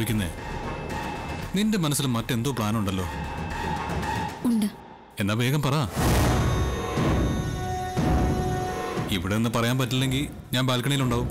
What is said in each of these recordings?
ആലോചിക്കുന്നേ നിന്റെ മനസ്സിൽ മറ്റെന്തോ പ്ലാൻ ഉണ്ടല്ലോ ഉണ്ട് എന്നാ വേഗം പറ ഇവിടെ നിന്ന് പറയാൻ പറ്റില്ലെങ്കിൽ ഞാൻ ബാൽക്കണിയിലുണ്ടാവും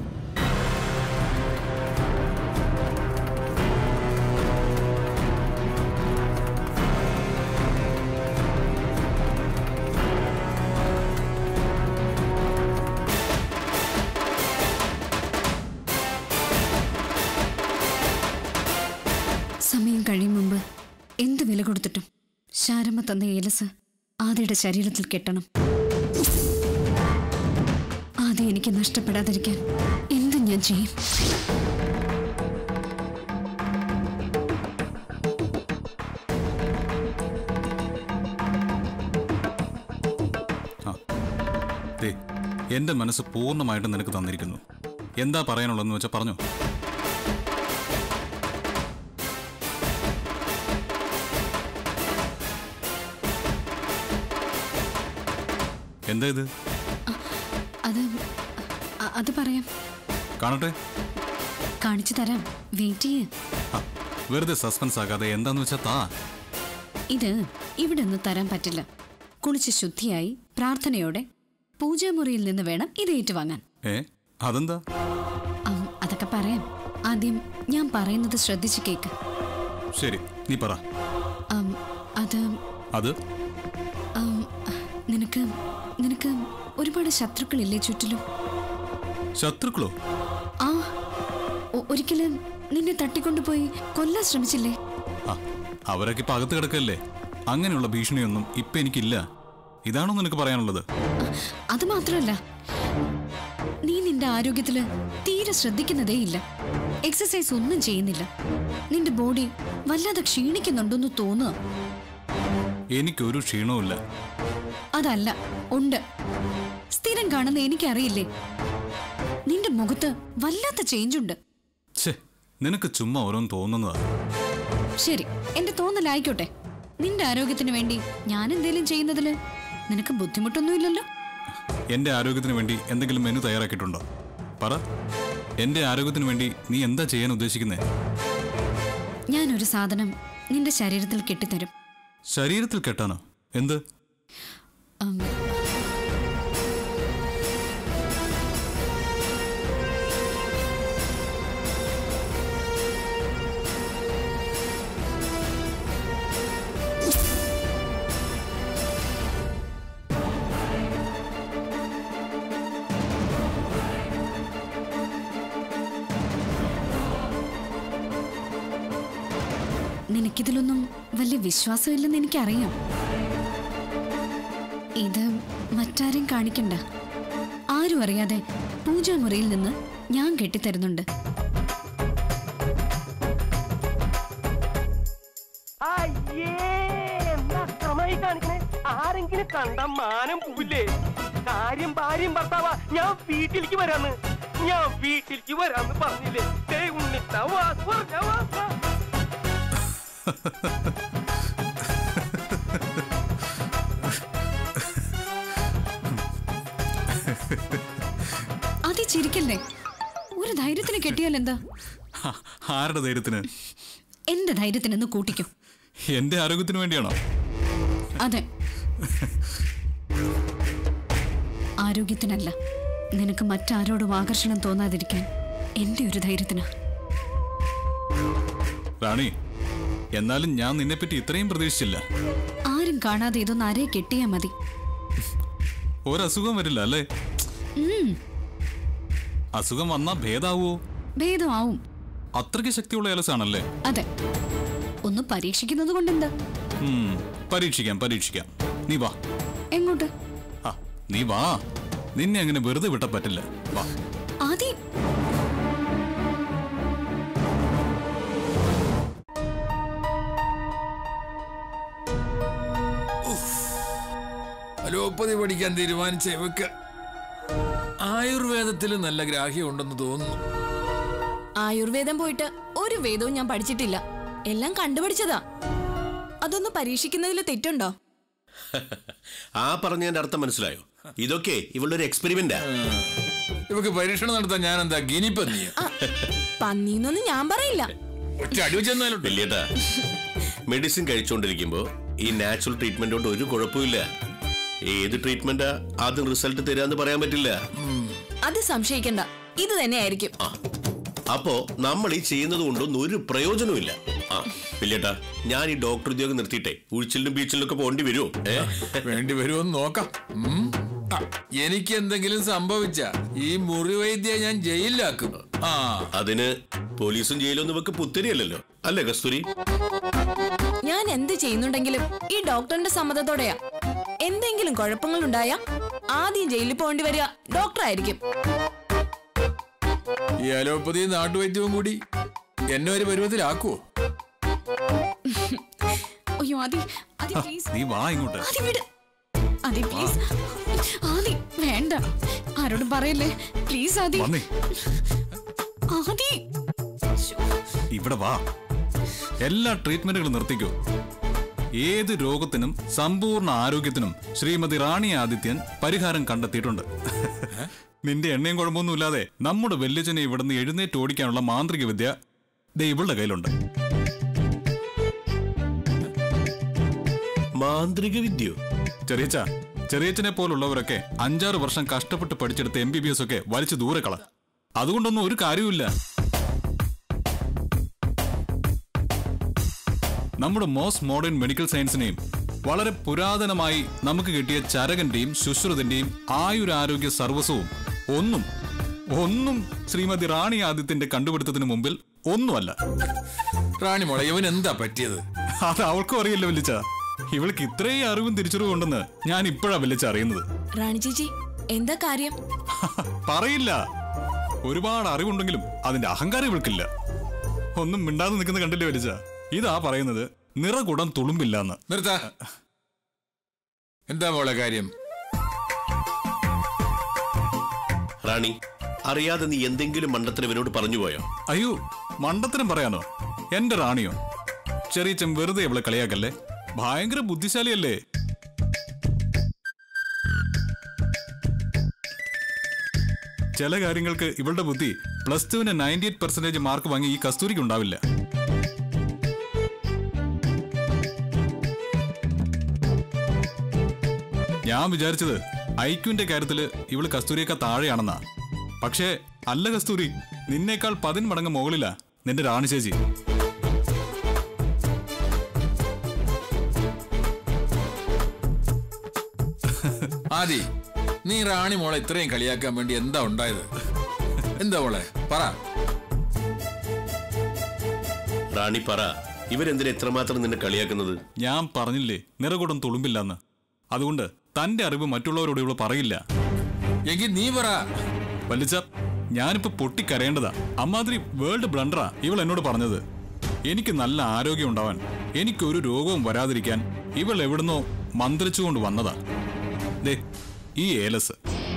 സമയം കഴിയും മുമ്പ് എന്ത് വില കൊടുത്തിട്ടും ശാരമ്മ തന്ന ഏലസ് ആദിയുടെ ശരീരത്തിൽ കെട്ടണം ആദ്യം എനിക്ക് നഷ്ടപ്പെടാതിരിക്കാൻ എന്തും ഞാൻ ചെയ്യും ആ ദേ എന്റെ മനസ്സ് പൂർണ്ണമായിട്ടും നിനക്ക് തന്നിരിക്കുന്നു എന്താ പറയാനുള്ളതെന്ന് വെച്ചാൽ പറഞ്ഞോ എന്താ ഇത് അത് അ- അത് പറയാം കാണട്ടെ കാണിച്ചു തരാം വെയിറ്റ് ചെയ്യ് ആ, വെറുതെ സസ്പെൻസ് ആകാതെ എന്താന്ന് വെച്ചാ താ ഇത് ഇവിടെ നിന്ന് തരാൻ പറ്റില്ല കുളിച്ച് ശുദ്ധിയായി പ്രാർത്ഥനയോടെ പൂജാമുറിയിൽ നിന്ന് വേണം ഇത് ഏറ്റുവാങ്ങാൻ ഏ അതെന്താ അം, അതൊക്കെ പറയാം ആദ്യം ഞാൻ പറയുന്നത് ശ്രദ്ധിച്ച് കേക്ക് ശരി നീ പറ അം, അത് അത് അം, നിനക്ക് നിനക്ക് ഒരുപാട് ശത്രുക്കളില്ലേ ചുറ്റിലും ശത്രുക്കളോ ആ ഒ- ഒരിക്കലും നിന്നെ തട്ടിക്കൊണ്ടുപോയി കൊല്ലാൻ ശ്രമിച്ചില്ലേ ആ അവരൊക്കെ ഇപ്പൊ അകത്ത് കിടക്കല്ലേ അങ്ങനെയുള്ള ഭീഷണിയൊന്നും ഇപ്പൊ എനിക്കില്ല ഇതാണോ നിനക്ക് പറയാനുള്ളത് അത് മാത്രമല്ല നീ നിന്റെ ആരോഗ്യത്തില് തീരെ ശ്രദ്ധിക്കുന്നതേ ഇല്ല എക്സസൈസ് ഒന്നും ചെയ്യുന്നില്ല നിന്റെ ബോഡി വല്ലാതെ ക്ഷീണിക്കുന്നുണ്ടെന്ന് തോന്നുക എനിക്കൊരു ക്ഷീണവുമില്ല അതല്ല ഉണ്ട് സ്ഥിരം കാണുന്ന എനിക്കറിയില്ലേ നിന്റെ മുഖത്ത് വല്ലാത്ത ചേഞ്ച് ഉണ്ട് ഛേ നിനക്ക് ചുമ്മാ ഓരോന്ന് തോന്നുന്നതാ ശരി എന്റെ തോന്നലായിക്കോട്ടെ നിന്റെ ആരോഗ്യത്തിന് വേണ്ടി ഞാൻ എന്തേലും ചെയ്യുന്നതില് നിനക്ക് ബുദ്ധിമുട്ടൊന്നുമില്ലല്ലോ എന്റെ ആരോഗ്യത്തിന് വേണ്ടി എന്തെങ്കിലും മെനു തയ്യാറാക്കിയിട്ടുണ്ടോ പറ എന്റെ ആരോഗ്യത്തിന് വേണ്ടി നീ എന്താ ചെയ്യാൻ ഉദ്ദേശിക്കുന്നേ ഞാനൊരു സാധനം നിന്റെ ശരീരത്തിൽ കെട്ടിത്തരും ശരീരത്തിൽ കെട്ടാനോ എന്ത് ഉം, നിനക്കിതിലൊന്നും വലിയ വിശ്വാസമില്ലെന്ന് എനിക്കറിയാം ഇത് മറ്റാരും കാണിക്കണ്ട ആരും അറിയാതെ പൂജാമുറിയിൽ നിന്ന് ഞാൻ കെട്ടിത്തരുന്നുണ്ട് അയ്യേ എന്താ അക്രമായി കാണിക്കണേ ആരെങ്കിലും കണ്ട മാനം പോവില്ലേ കാര്യം ഭാര്യയും ഭർത്താവാ ഞാൻ വീട്ടിലേക്ക് വരാന്ന് ഞാൻ വീട്ടിലേക്ക് വരാന്ന് പറഞ്ഞില്ലേ ദേ ഉണ്ണിത്താ വാസ് പറഞ്ഞ വാസാ അതി ചിരിക്കല്ലേ ഒരു ധൈര്യത്തിന് കെട്ടിയാൽ എന്താ ഹ, ആരുടെ ധൈര്യത്തിന് എന്റെ ധൈര്യത്തിനൊന്ന് കൂട്ടിക്കും എന്റെ ആരോഗ്യത്തിന് വേണ്ടിയാണോ അതെ ആരോഗ്യത്തിനല്ല നിനക്ക് മറ്റാരോടും ആകർഷണം തോന്നാതിരിക്കാൻ എന്റെ ഒരു ധൈര്യത്തിനാ റാണി എന്നാലും ഞാൻ നിന്നെപ്പറ്റി ഇത്രയും പ്രതീക്ഷിച്ചില്ല ആരും കാണാതെ ഇതൊന്ന് അരയെ കെട്ടിയാ മതി ഒരസുഖം വരില്ല അല്ലേ ഉം, അസുഖം വന്നാ ഭേദാവോ ഭേദമാവും അത്രയ്ക്ക് ശക്തിയുള്ള ഏലസാണല്ലേ അതെ ഒന്ന് പരീക്ഷിക്കുന്നത് കൊണ്ടെന്താ ഉം, പരീക്ഷിക്കാം പരീക്ഷിക്കാം നീ വാ എങ്ങോട്ട് ആ, നീ വാ നിന്നെ അങ്ങനെ വെറുതെ വിട്ട പറ്റില്ല വാ ആദി അലോപ്പതി പഠിക്കാൻ തീരുമാനിച്ച ഇവക്ക് ആയുർവേദത്തിൽ നല്ല ഗ്രാഹ്യമുണ്ടെന്ന് തോന്നുന്നു ആയുർവേദം പോയിട്ട് ഒരു വേദവും ഞാൻ പഠിച്ചിട്ടില്ല എല്ലാം കണ്ടുപഠിച്ചതാ അതൊന്ന് പരീക്ഷിക്കുന്നതിൽ തെറ്റുണ്ടോ ആ പറഞ്ഞതിന്റെ അർത്ഥം മനസ്സിലായോ ഇതൊക്കെ ഇവളുടെ ഒരു എക്സ്പെരിമെന്റാ ഇവക്ക് പരീക്ഷണം നടത്താൻ ഞാൻ എന്താ ഗിനിപ്പന്നിയ പന്നീന്നൊന്നും ഞാൻ പറയില്ല ഒറ്റ അടി വെച്ചെന്നാലുണ്ട് വലിയേട്ടാ മെഡിസിൻ കഴിച്ചുകൊണ്ടിരിക്കുമ്പോ ഈ നാച്ചുറൽ ട്രീറ്റ്മെന്റ് കൊണ്ട് ഒരു കുഴപ്പമില്ല ഏത് ട്രീറ്റ്മെന്റാ ആദ്യം റിസൾട്ട് തരാന്ന് പറയാൻ പറ്റില്ല അത് സംശയിക്കണ്ട ഇത് തന്നെയായിരിക്കും ആ അപ്പോ നമ്മൾ ഈ ചെയ്യുന്നത് കൊണ്ടൊന്നും ഒരു പ്രയോജനമില്ല ആ വലിയേട്ടാ ഞാൻ ഈ ഡോക്ടർ ഉദ്യോഗം നിർത്തിയിട്ടെ ഉഴിച്ചിലിനും ബീച്ചിലും ഒക്കെ പോകേണ്ടി വരുമോ ഏ വേണ്ടി വരുമെന്ന് നോക്കാം ഉം. ആ, എനിക്ക് എന്തെങ്കിലും സംഭവിച്ച ഈ മുറി വൈദ്യ ഞാൻ ജയിലിലാക്കും ആ അതിന് പോലീസും ജയിലൊന്നും ഇവക്ക് പുത്തരിയല്ലല്ലോ അല്ലേ കസ്തൂരി ഞാൻ എന്ത് ചെയ്യുന്നുണ്ടെങ്കിലും ഈ ഡോക്ടറിന്റെ സമ്മതത്തോടെയാ എന്തെങ്കിലും കുഴപ്പങ്ങൾ ഉണ്ടായാ ആദ്യം ജയിലിൽ പോകേണ്ടി വരിക ഡോക്ടറായിരിക്കും ഈ അലോപ്പതി നാട്ടുവൈദ്യവും കൂടി എന്നെ ഒരു പരുവത്തിലാക്കുവോ അയ്യോ ആദി ആദി പ്ലീസ് നീ വാ ഇങ്ങോട്ട് ആദി വിട് ആദി പ്ലീസ് ആദി വേണ്ട ആരോടും പറയല്ലേ പ്ലീസ് ആദി വന്നേ ആദി ശ്ശോ. ഇവിടെ വാ എല്ലാ ട്രീറ്റ്മെന്റുകളും നിർത്തിക്കോ ഏത് രോഗത്തിനും സമ്പൂർണ്ണ ആരോഗ്യത്തിനും ശ്രീമതി റാണി ആദിത്യൻ പരിഹാരം കണ്ടെത്തിയിട്ടുണ്ട് നിന്റെ എണ്ണയും കുഴപ്പമൊന്നുമില്ലാതെ നമ്മുടെ വല്യച്ഛനെ ഇവിടുന്ന് എഴുന്നേറ്റ് ഓടിക്കാനുള്ള മാന്ത്രിക വിദ്യ ദേ ഇവളുടെ കയ്യിലുണ്ട് മാന്ത്രിക വിദ്യയോ ചെറിയച്ച ചെറിയച്ചനെ പോലുള്ളവരൊക്കെ അഞ്ചാറ് വർഷം കഷ്ടപ്പെട്ട് പഠിച്ചെടുത്ത എം ബി ബി എസ് ഒക്കെ വലിച്ചു ദൂരെ കള അതുകൊണ്ടൊന്നും ഒരു കാര്യവുമില്ല നമ്മുടെ മോസ്റ്റ് മോഡേൺ മെഡിക്കൽ സയൻസിനെയും വളരെ പുരാതനമായി നമുക്ക് കിട്ടിയ ചരകന്റെയും ശുശ്രുതിന്റെയും ആയുരാരോഗ്യ സർവസ്വവും ഒന്നും ഒന്നും ശ്രീമതി റാണി ആദിത്യന്റെ കണ്ടുപിടുത്തത്തിന് മുമ്പിൽ ഒന്നുമല്ല റാണി മോളെ ഇവൻ എന്താ പറ്റിയത് അത് അവൾക്കും അറിയില്ല വല്ലിച്ച ഇവൾക്ക് ഇത്രയും അറിവും തിരിച്ചറിവും ഉണ്ടെന്ന് ഞാൻ ഇപ്പോഴാ വല്ലിച്ച അറിയുന്നത് റാണി ചേച്ചി എന്താ കാര്യം പറയില്ല ഒരുപാട് അറിവുണ്ടെങ്കിലും അതിന്റെ അഹങ്കാരം ഇവൾക്കില്ല ഒന്നും മിണ്ടാതെ നിൽക്കുന്ന കണ്ടില്ലേ വലിച്ച ഇതാ പറയുന്നത് നിറകുടം തുളുമ്പില്ല എന്ന് നിർത്ത എന്താ മോളെ കാര്യം റാണി അറിയാതെ നീ എന്തെങ്കിലും മണ്ടത്തിന് ഇവനോട് പറഞ്ഞു പോയോ അയ്യോ മണ്ടത്തരം പറയാനോ എന്റെ റാണിയോ ചെറിയച്ചൻ വെറുതെ ഇവളെ കളിയാക്കല്ലേ ഭയങ്കര ബുദ്ധിശാലിയല്ലേ ചില കാര്യങ്ങൾക്ക് ഇവളുടെ ബുദ്ധി പ്ലസ് ടുവിന് നയൻറ്റി എയ്റ്റ് പെർസെന്റേജ് മാർക്ക് വാങ്ങി ഈ കസ്തൂരിക്ക് ഉണ്ടാവില്ല ഞാൻ വിചാരിച്ചത് ഐക്യുവിന്റെ കാര്യത്തില് ഇവള് കസ്തൂരിയേക്കാൾ താഴെയാണെന്നാ പക്ഷേ അല്ല കസ്തൂരി നിന്നേക്കാൾ പതിന് മടങ്ങ് മുകളിലാ നിന്റെ റാണി ചേച്ചി ആദി നീ റാണി മോളെ ഇത്രയും കളിയാക്കാൻ വേണ്ടി എന്താ ഉണ്ടായത് എന്താ മോളെ പറ റാണി പറ ഇവരെന്തിനാ എത്രമാത്രം നിന്നെ കളിയാക്കുന്നത് ഞാൻ പറഞ്ഞില്ലേ നിറകൂടം തുളുമ്പില്ലെന്ന് അതുകൊണ്ട് തന്റെ അറിവ് മറ്റുള്ളവരോട് ഇവള് പറയില്ല എങ്കിൽ നീ പറ വല്ലിച്ച ഞാനിപ്പോ പൊട്ടിക്കരയേണ്ടതാ അമ്മാതിരി വേൾഡ് ബ്ലണ്ടറാ ഇവൾ എന്നോട് പറഞ്ഞത് എനിക്ക് നല്ല ആരോഗ്യം ഉണ്ടാവാൻ എനിക്കൊരു രോഗവും വരാതിരിക്കാൻ ഇവൾ എവിടുന്നോ മന്ത്രിച്ചുകൊണ്ട് വന്നതാ ദേ ഈ ഏലസ്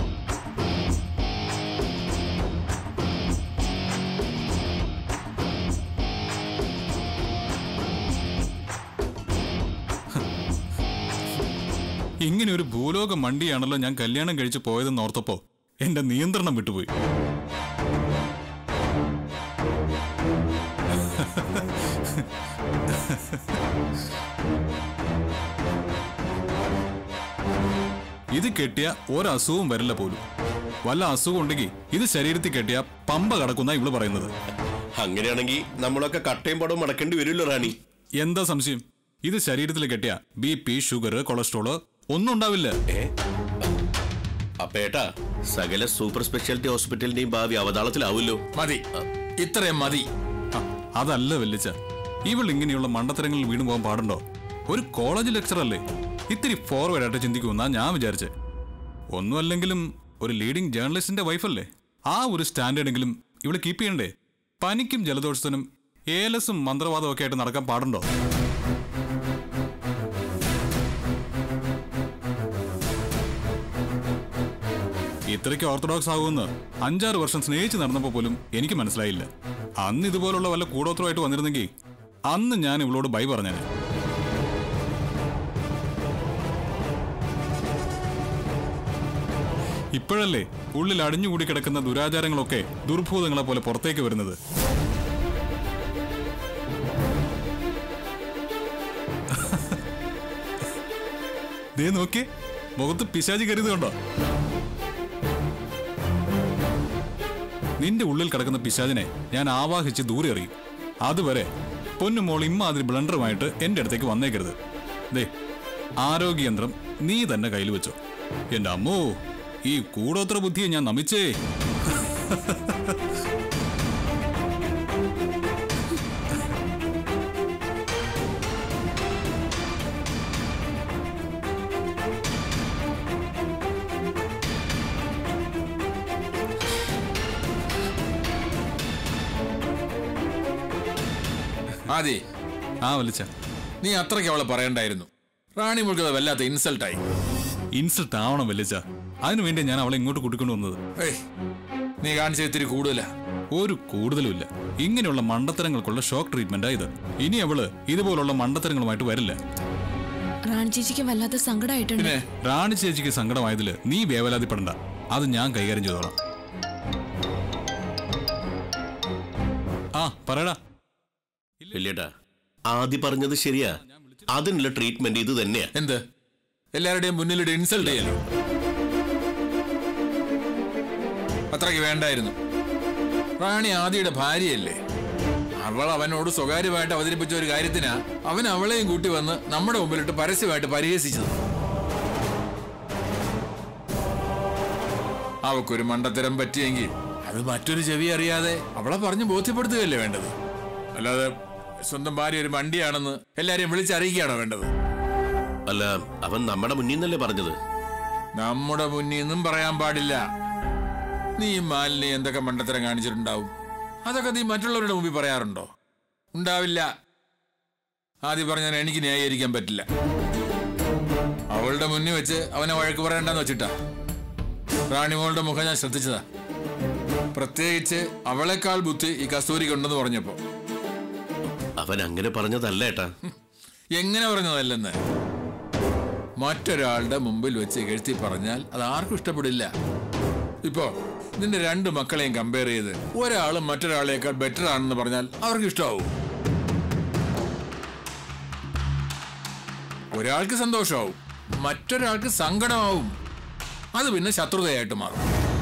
ഇങ്ങനെ ഒരു ഭൂലോക മണ്ടിയാണല്ലോ ഞാൻ കല്യാണം കഴിച്ച് പോയതെന്ന് ഓർത്തപ്പോ എന്റെ നിയന്ത്രണം വിട്ടുപോയി ഇത് കെട്ടിയ ഒരസുഖവും വരില്ല പോലും വല്ല അസുഖം ഉണ്ടെങ്കിൽ ഇത് ശരീരത്തിൽ കെട്ടിയ പമ്പ കടക്കുന്ന ഇവള് പറയുന്നത് അങ്ങനെയാണെങ്കിൽ നമ്മളൊക്കെ കട്ടയും പടവും മടക്കേണ്ടി വരുമല്ലോ റാണി എന്താ സംശയം ഇത് ശരീരത്തിൽ കെട്ടിയ ബി പി ഷുഗർ കൊളസ്ട്രോള് ഒന്നും ഉണ്ടാവില്ല അപ്പേട്ടാ സകല സൂപ്പർ സ്പെഷ്യാലിറ്റി ഹോസ്പിറ്റലിന്റെയും ഭാവി അവതാളത്തിലാവുമല്ലോ മതി ഇത്രയും മതി ആ, അതല്ല വെല്ലിച്ച ഇവൾ ഇങ്ങനെയുള്ള മണ്ടത്തരങ്ങളിൽ വീണു പോകാൻ പാടുണ്ടോ ഒരു കോളേജ് ലെക്ചർ അല്ലേ ഇത്തിരി ഫോർവേഡ് ആയിട്ട് ചിന്തിക്കുമെന്നാ ഞാൻ വിചാരിച്ചേ ഒന്നുമല്ലെങ്കിലും ഒരു ലീഡിംഗ് ജേർണലിസ്റ്റിന്റെ വൈഫല്ലേ ആ ഒരു സ്റ്റാൻഡേർഡെങ്കിലും ഇവള് കീപ്പ് ചെയ്യണ്ടേ പനിക്കും ജലദോഷത്തിനും ഏലസും മന്ത്രവാദവും ഒക്കെ ആയിട്ട് നടക്കാൻ പാടുണ്ടോ ഇത്രയ്ക്ക് ഓർത്തഡോക്സ് ആകുമെന്ന് അഞ്ചാറ് വർഷം സ്നേഹിച്ച് നടന്നപ്പോൾ പോലും എനിക്ക് മനസ്സിലായില്ല അന്ന് ഇതുപോലുള്ള വല്ല കൂടോത്രമായിട്ട് വന്നിരുന്നെങ്കിൽ അന്ന് ഞാൻ ഇവളോട് ബൈ പറഞ്ഞേനെ ഇപ്പോഴല്ലേ ഉള്ളിൽ അടിഞ്ഞുകൂടി കിടക്കുന്ന ദുരാചാരങ്ങളൊക്കെ ദുർഭൂതങ്ങളെ പോലെ പുറത്തേക്ക് വരുന്നത് ദേ നോക്കിയേ മുഖത്ത് പിശാചി കരുതുണ്ടോ നിന്റെ ഉള്ളിൽ കിടക്കുന്ന പിശാചിനെ ഞാൻ ആവാഹിച്ച് ദൂരെ എറിയും അതുവരെ പൊന്നുമോൾ ഇമ്മാതിരി ബ്ലണ്ടറുമായിട്ട് എന്റെ അടുത്തേക്ക് വന്നേക്കരുത് ദേ ആരോഗ്യയന്ത്രം നീ തന്നെ കയ്യിൽ വെച്ചോ എന്റെ അമ്മോ ഈ കൂടോത്ര ബുദ്ധിയെ ഞാൻ നമിച്ചേ ആദി ആ വലിച്ച നീ അത്രയ്ക്ക് അവളെ പറയണ്ടായിരുന്നു റാണി മുൾക്ക് അത് വല്ലാത്ത ഇൻസൾട്ടായി ഇൻസൾട്ട് ആവണം വലിച്ച അതിനു വേണ്ടി ഞാൻ അവളെ ഇങ്ങോട്ട് കൂട്ടിക്കൊണ്ടു വന്നത് ഏയ് നീ കാണിച്ച ഇത്തിരി കൂടുതലാ ഒരു കൂടുതലുമില്ല ഇങ്ങനെയുള്ള മണ്ടത്തരങ്ങൾക്കുള്ള ഷോക്ക് ട്രീറ്റ്മെന്റാ ഇത് ഇനി അവള് ഇതുപോലുള്ള മണ്ടത്തരങ്ങളുമായിട്ട് വരില്ല റാണി ചേച്ചിക്ക് വല്ലാത്ത സങ്കടമായിട്ടുണ്ട് പിന്നെ റാണി ചേച്ചിക്ക് സങ്കടമായതില് നീ വേവലാതിപ്പെടണ്ട അത് ഞാൻ കൈകാര്യം ചെയ്തോളാം ആ പറയടാ വലിയേട്ടാ ആദ്യം പറഞ്ഞത് ശരിയാ അതിനുള്ള ട്രീറ്റ്മെന്റ് ഇത് തന്നെയാ എന്ത് എല്ലാവരുടെയും മുന്നിലിട്ട് ഇൻസൾട്ട് ചെയ്യലോ അത്രയ്ക്ക് വേണ്ടായിരുന്നു റാണി ആദിയുടെ ഭാര്യയല്ലേ അവൾ അവനോട് സ്വകാര്യമായിട്ട് അവതരിപ്പിച്ച ഒരു കാര്യത്തിനാ അവൻ അവളെയും കൂട്ടി വന്ന് നമ്മുടെ മുമ്പിലിട്ട് പരസ്യമായിട്ട് പരിഹസിച്ചത് അവക്കൊരു മണ്ടത്തരം പറ്റിയെങ്കിൽ അത് മറ്റൊരു ചെവി അറിയാതെ അവളെ പറഞ്ഞ് ബോധ്യപ്പെടുത്തുകയല്ലേ വേണ്ടത് അല്ലാതെ സ്വന്തം ഭാര്യ ഒരു മണ്ടിയാണെന്ന് എല്ലാരെയും വിളിച്ചറിയിക്കുകയാണോ വേണ്ടത് അല്ല അവൻ നമ്മുടെ മുന്നിൽ നിന്നല്ലേ പറഞ്ഞത് നമ്മുടെ മുന്നിൽ നിന്നും പറയാൻ പാടില്ല നീ മാലിനി എന്തൊക്കെ മണ്ടത്തരം കാണിച്ചിട്ടുണ്ടാവും അതൊക്കെ നീ മറ്റുള്ളവരുടെ മുമ്പിൽ പറയാറുണ്ടോ ഉണ്ടാവില്ല ആദ്യം പറഞ്ഞാൽ എനിക്ക് ന്യായീകരിക്കാൻ പറ്റില്ല അവളുടെ മുന്നിൽ വെച്ച് അവനെ വഴക്ക് പറയണ്ടെന്ന് വെച്ചിട്ടാ റാണിമോളുടെ മുഖം ഞാൻ ശ്രദ്ധിച്ചതാ പ്രത്യേകിച്ച് അവളെക്കാൾ ബുദ്ധി ഈ കസ്തൂരിക്കുണ്ടെന്ന് പറഞ്ഞപ്പോ അവൻ അങ്ങനെ പറഞ്ഞതല്ല ഏട്ടാ എങ്ങനെ പറഞ്ഞതല്ലെന്ന് മറ്റൊരാളുടെ മുമ്പിൽ വെച്ച് എഴുത്തി പറഞ്ഞാൽ അത് ആർക്കും ഇഷ്ടപ്പെടില്ല ഇപ്പോ നിന്റെ രണ്ട് മക്കളെയും കമ്പയർ ചെയ്ത് ഒരാളും മറ്റൊരാളേക്കാൾ ബെറ്റർ ആണെന്ന് പറഞ്ഞാൽ അവർക്ക് ഇഷ്ടമാവും ഒരാൾക്ക് സന്തോഷമാവും മറ്റൊരാൾക്ക് സങ്കടമാവും അത് പിന്നെ ശത്രുതയായിട്ട് മാറും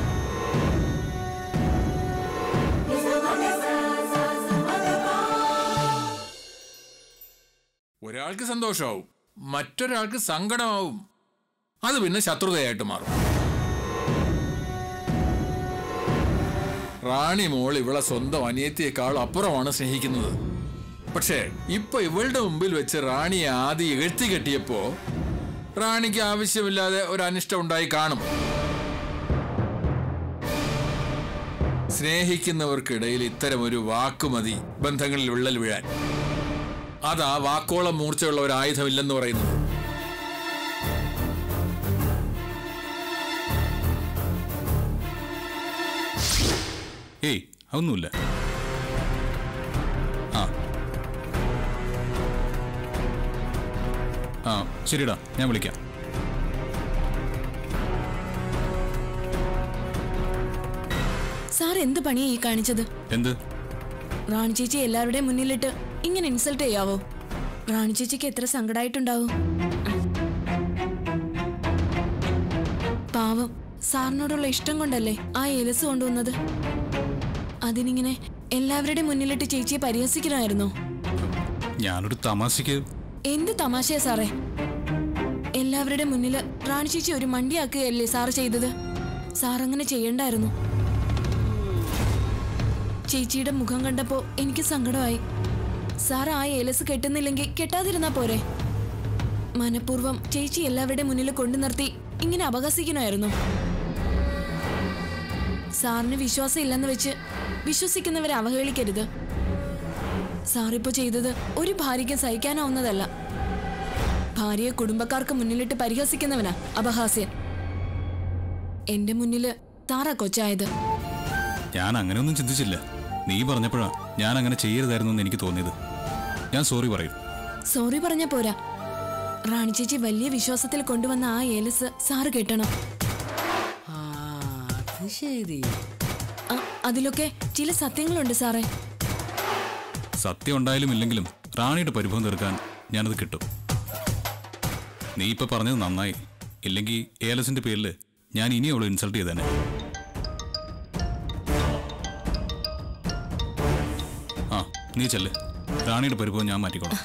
ഒരാൾക്ക് സന്തോഷമാവും മറ്റൊരാൾക്ക് സങ്കടമാവും അത് പിന്നെ ശത്രുതയായിട്ട് മാറും റാണി മോൾ ഇവളെ സ്വന്തം അനിയത്തിയേക്കാൾ അപ്പുറമാണ് സ്നേഹിക്കുന്നത് പക്ഷേ ഇപ്പൊ ഇവളുടെ മുമ്പിൽ വെച്ച് റാണിയെ ആദ്യം എഴുത്തി കെട്ടിയപ്പോ റാണിക്ക് ആവശ്യമില്ലാതെ ഒരു അനിഷ്ടം ഉണ്ടായി കാണും സ്നേഹിക്കുന്നവർക്കിടയിൽ ഇത്തരം ഒരു വാക്കുമതി ബന്ധങ്ങളിൽ വിള്ളൽ വീഴാൻ അതാ വാക്കോളം മൂർച്ചയുള്ള ഒരു ആയുധമില്ലെന്ന് പറയുന്നത് ഏയ് അതൊന്നുമില്ല ആ ആ ശരിടാ ഞാൻ വിളിക്കാം സാർ എന്ത് പണിയാ ഈ കാണിച്ചത് എന്ത് റാണി ചേച്ചി എല്ലാവരുടെയും മുന്നിലിട്ട് ഇങ്ങനെ ഇൻസൾട്ട് ചെയ്യാവോ റാണി ചേച്ചിക്ക് എത്ര സങ്കടമായിട്ടുണ്ടാവും പാവം സാറിനോടുള്ള ഇഷ്ടം കൊണ്ടല്ലേ ആ എലസ് കൊണ്ടുവന്നത് അതിനിങ്ങനെ എല്ലാവരുടെയും മുന്നിലിട്ട് ചേച്ചിയെ പരിഹസിക്കണമായിരുന്നോ ഞാനൊരു തമാശയ്ക്ക് എന്ത് തമാശയാ സാറേ എല്ലാവരുടെ മുന്നിൽ റാണി ചേച്ചി ഒരു മണ്ടിയാക്കുകയല്ലേ സാറ് ചെയ്തത് സാർ അങ്ങനെ ചെയ്യണ്ടായിരുന്നു ചേച്ചിയുടെ മുഖം കണ്ടപ്പോ എനിക്ക് സങ്കടമായി സാർ ആ ഏലസ് കെട്ടുന്നില്ലെങ്കിൽ കെട്ടാതിരുന്നാ പോരെ മനഃപൂർവ്വം ചേച്ചി എല്ലാവരുടെ മുന്നിൽ കൊണ്ടു നിർത്തി ഇങ്ങനെ അപഹസിക്കണമായിരുന്നു സാറിന് വിശ്വാസം ഇല്ലെന്ന് വെച്ച് വിശ്വസിക്കുന്നവരെ അവഹേളിക്കരുത് സാറിപ്പോ ചെയ്തത് ഒരു ഭാര്യയ്ക്കും സഹിക്കാനാവുന്നതല്ല ഭാര്യയെ കുടുംബക്കാർക്ക് മുന്നിലിട്ട് പരിഹസിക്കുന്നവനാ അപഹാസ്യൻ എന്റെ മുന്നില് താറാ കൊച്ചായത് ഞാൻ അങ്ങനെയൊന്നും ചിന്തിച്ചില്ല നീ പറഞ്ഞപ്പോഴാ ഞാൻ അങ്ങനെ ചെയ്യരുതായിരുന്നു എന്ന് എനിക്ക് തോന്നിയത് ഞാൻ സോറി പറയും സോറി പറഞ്ഞ പോരാ റാണി ചേച്ചി വലിയ വിശ്വാസത്തിൽ കൊണ്ടുവന്ന ആ ഏലസ് സാറ് കേട്ടണം ആ അത് ശരി ആ, അതിലൊക്കെ ചില സത്യങ്ങളുണ്ട് സാറേ സത്യം ഉണ്ടായാലും ഇല്ലെങ്കിലും റാണിയുടെ പരിഭവം തീർക്കാൻ ഞാനത് കിട്ടും നീ ഇപ്പൊ പറഞ്ഞത് നന്നായി ഇല്ലെങ്കിൽ ഏലസിന്റെ പേരിൽ ഞാൻ ഇനി അവളെ ഇൻസൾട്ട് ചെയ്തേനെ ആ നീ ചെല്ല് റാണിയുടെ പരിഭവം ഞാൻ മാറ്റിക്കോളാം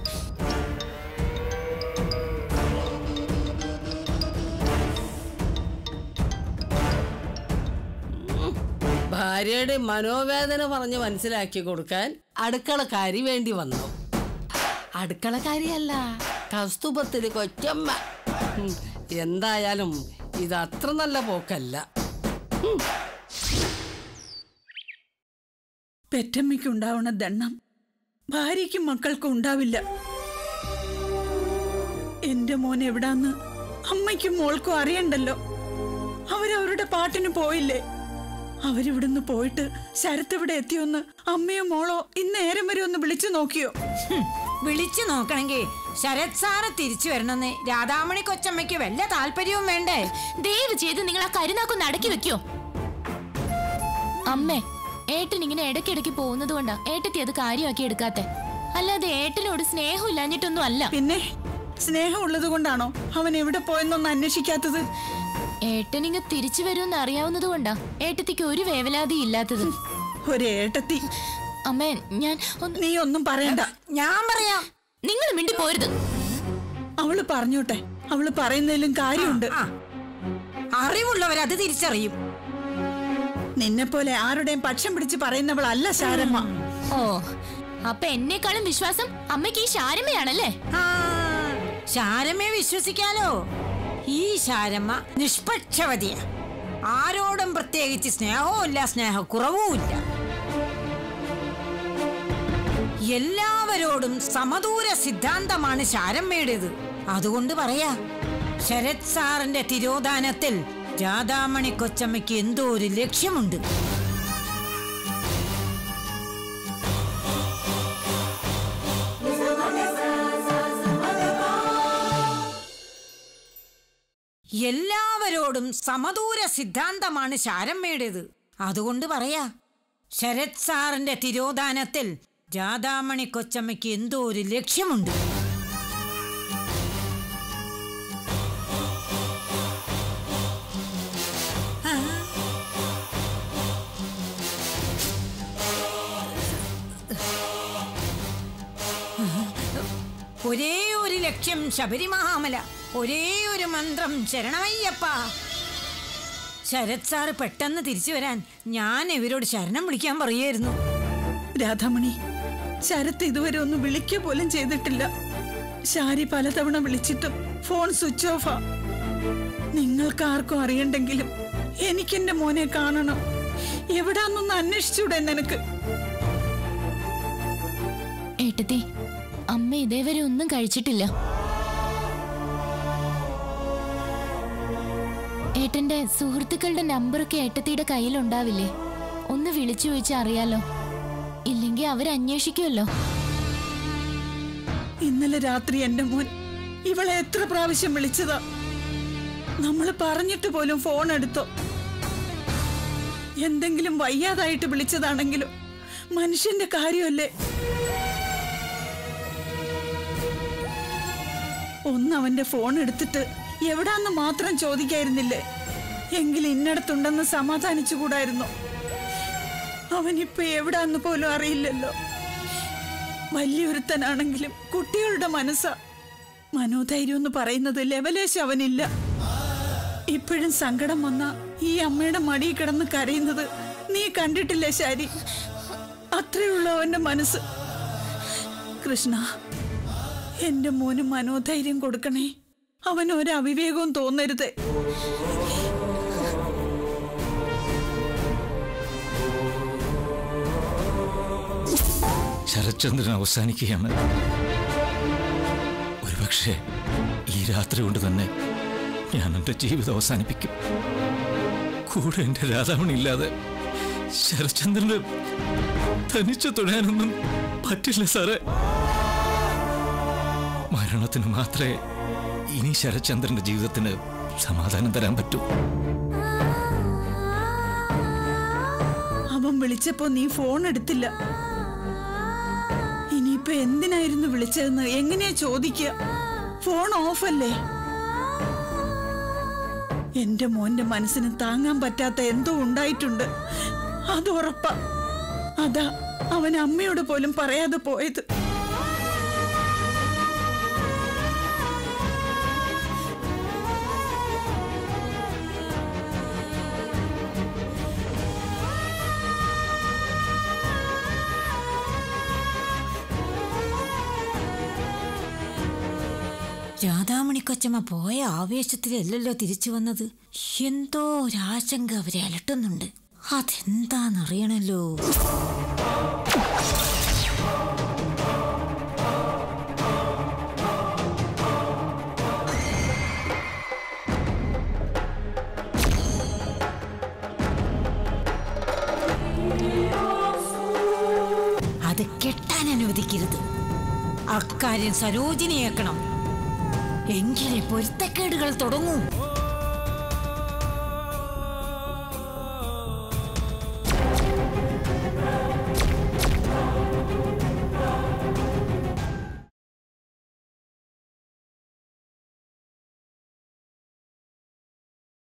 ഭാര്യയുടെ മനോവേദന പറഞ്ഞ് മനസ്സിലാക്കി കൊടുക്കാൻ അടുക്കളക്കാരി വേണ്ടി വന്നു അടുക്കളക്കാരിയല്ല കസ്തുഭത്തിന് കൊച്ചമ്മ ഉം, എന്തായാലും ഇത് അത്ര നല്ല പോക്കല്ല പെറ്റമ്മയ്ക്കുണ്ടാവണ ദണ്ണം ഭാര്യയ്ക്കും മക്കൾക്കും ഉണ്ടാവില്ല എന്റെ മോൻ എവിടാന്ന് അമ്മയ്ക്കും മോൾക്കും അറിയണ്ടല്ലോ അവരവരുടെ പാട്ടിന് പോയില്ലേ അവരിവിടുന്ന് പോയിട്ട് ശരത്ത് ഇവിടെ എത്തിയൊന്ന് അമ്മയോ മോളോ ഇന്നേരം വരെ ഒന്ന് വിളിച്ചു നോക്കിയോ വിളിച്ചു നോക്കണമെങ്കിൽ ശരത് സാറ് തിരിച്ചു വരണമെന്ന് രാധാമണി കൊച്ചമ്മയ്ക്ക് വല്ല താല്പര്യവും വേണ്ടേ ദയവ് ചെയ്ത് നിങ്ങൾ ആ കരുനാക്കൊന്ന് അടക്കി വെക്കോ അമ്മേ ഏട്ടൻ ഇങ്ങനെ ഇടയ്ക്കിടയ്ക്ക് പോകുന്നത് കൊണ്ടാ ഏട്ടത്തി അത് കാര്യമാക്കി എടുക്കാത്തെ അല്ലാതെ ഏട്ടനോട് സ്നേഹം ഇല്ലാഞ്ഞിട്ടൊന്നും അല്ല പിന്നെ സ്നേഹം ഉള്ളത് കൊണ്ടാണോ അവൻ എവിടെ പോയെന്നൊന്ന് അന്വേഷിക്കാത്തത് ഏട്ടനിങ്ങ് തിരിച്ചു വരുമെന്ന് അറിയാവുന്നത് കൊണ്ടാ ഏട്ടത്തിക്ക് ഒരു വേവലാതി ഇല്ലാത്തത് ഒരേട്ടത്തി അമ്മേ ഞാൻ ഒന്ന് നീ ഒന്നും പറയണ്ട ഞാൻ പറയാം നിങ്ങൾ മിണ്ടി പോരുത് അവള് പറഞ്ഞോട്ടെ അവള് പറയുന്നതിലും കാര്യമുണ്ട് ആ അറിവുള്ളവരത് തിരിച്ചറിയും നിന്നെ പോലെ ആരുടെയും പക്ഷം പിടിച്ച് പറയുന്നവളല്ല ശാരമ്മ ഓ അപ്പൊ എന്നെക്കാളും വിശ്വാസം അമ്മയ്ക്ക് ഈ ശാരമയാണല്ലേ ആ ശാരമ്മയെ വിശ്വസിക്കാലോ ഈ ശാരമ്മ നിഷ്പക്ഷവതിയ ആരോടും പ്രത്യേകിച്ച് സ്നേഹവും ഇല്ല സ്നേഹക്കുറവും ഇല്ല എല്ലാവരോടും സമദൂര സിദ്ധാന്തമാണ് ശാരമ്മയുടേത് അതുകൊണ്ട് പറയാ ശരത് സാറിന്റെ തിരോധാനത്തിൽ രാധാമണി കൊച്ചമ്മയ്ക്ക് എന്തോ ഒരു ലക്ഷ്യമുണ്ട് എല്ലാവരോടും സമദൂര സിദ്ധാന്തമാണ് ശാരമ്മയുടേത് അതുകൊണ്ട് പറയാ ശരത് സാറിന്റെ തിരോധാനത്തിൽ രാധാമണി കൊച്ചമ്മയ്ക്ക് എന്തോ ഒരു ലക്ഷ്യമുണ്ട് ഒരേ ഒരു ലക്ഷ്യം ശബരിമഹാമല ഒരേ ഒരു മന്ത്രം ശരണമയ്യപ്പ ശരത് സാറ് പെട്ടെന്ന് തിരിച്ചു വരാൻ ഞാൻ ഇവരോട് ശരണം വിളിക്കാൻ പറയായിരുന്നു രാധാമണി ശരത്ത് ഇതുവരെ ഒന്ന് വിളിക്കുക പോലും ചെയ്തിട്ടില്ല ശാരി പലതവണ വിളിച്ചിട്ടും ഫോൺ സ്വിച്ച് ഓഫാ നിങ്ങൾക്ക് ആർക്കും അറിയണ്ടെങ്കിലും എനിക്കെന്റെ മോനെ കാണണം എവിടാന്നൊന്ന് അന്വേഷിച്ചൂടെ നിനക്ക് ഏട്ടത്തി അമ്മ ഇതേവരെ ഒന്നും കഴിച്ചിട്ടില്ല ഏട്ടന്റെ സുഹൃത്തുക്കളുടെ നമ്പറൊക്കെ ഏട്ടത്തിയുടെ കയ്യിലുണ്ടാവില്ലേ ഒന്ന് വിളിച്ചു ചോദിച്ചാൽ അറിയാലോ ഇല്ലെങ്കിൽ അവരന്വേഷിക്കുമല്ലോ ഇന്നലെ രാത്രി എന്റെ മോൻ ഇവളെ എത്ര പ്രാവശ്യം വിളിച്ചതാ നമ്മൾ പറഞ്ഞിട്ട് പോലും ഫോൺ എടുത്തോ എന്തെങ്കിലും വയ്യാതായിട്ട് വിളിച്ചതാണെങ്കിലും മനുഷ്യന്റെ കാര്യമല്ലേ ഒന്ന് അവന്റെ ഫോൺ എടുത്തിട്ട് എവിടാന്ന് മാത്രം ചോദിക്കായിരുന്നില്ലേ എങ്കിൽ ഇന്നടത്തുണ്ടെന്ന് സമാധാനിച്ചുകൂടായിരുന്നോ അവനിപ്പോ എവിടാന്ന് പോലും അറിയില്ലല്ലോ വലിയൊരുത്തനാണെങ്കിലും കുട്ടികളുടെ മനസ്സാ മനോധൈര്യം എന്ന് പറയുന്നത് ലെവലേശം അവനില്ല ഇപ്പോഴും സങ്കടം വന്ന ഈ അമ്മയുടെ മടിയിൽ കിടന്ന് കരയുന്നത് നീ കണ്ടിട്ടില്ലേ ശാരി അത്രയുള്ള അവന്റെ മനസ്സ് കൃഷ്ണ എന്റെ മോന് മനോധൈര്യം കൊടുക്കണേ അവന് ഒരു അവിവേകവും തോന്നരുത് ശരത്ചന്ദ്രൻ അവസാനിക്കുകയാണ് ഒരുപക്ഷെ ഈ രാത്രി കൊണ്ട് തന്നെ ഞാൻ എൻ്റെ ജീവിതം അവസാനിപ്പിക്കും കൂടെ എൻ്റെ രാധാമണി ഇല്ലാതെ ശരത്ചന്ദ്രന് തനിച്ചു തുടരാനൊന്നും പറ്റില്ല സാറേ മരണത്തിന് മാത്രമേ ഇനി ശരത്ചന്ദ്രന്റെ ജീവിതത്തിന് സമാധാനം തരാൻ പറ്റൂ അവൻ വിളിച്ചപ്പോ നീ ഫോൺ എടുത്തില്ല ഇനിയിപ്പോ എന്തിനായിരുന്നു വിളിച്ചതെന്ന് എങ്ങനെയാ ചോദിക്കുക ഫോൺ ഓഫല്ലേ എന്റെ മോന്റെ മനസ്സിന് താങ്ങാൻ പറ്റാത്ത എന്തോ ഉണ്ടായിട്ടുണ്ട് അത് ഉറപ്പാ അതാ അവൻ അമ്മയോട് പോലും പറയാതെ പോയത് രാധാമണി കൊച്ചമ്മ പോയ ആവേശത്തിലല്ലല്ലോ തിരിച്ചു വന്നത് എന്തോ ഒരാശങ്ക അവരെ അലട്ടുന്നുണ്ട് അതെന്താന്നറിയണല്ലോ അത് കെട്ടാൻ അനുവദിക്കരുത് അക്കാര്യം സരോജിനിയേക്കണം എങ്കിലേ പൊരുത്തക്കേടുകൾ തുടങ്ങൂ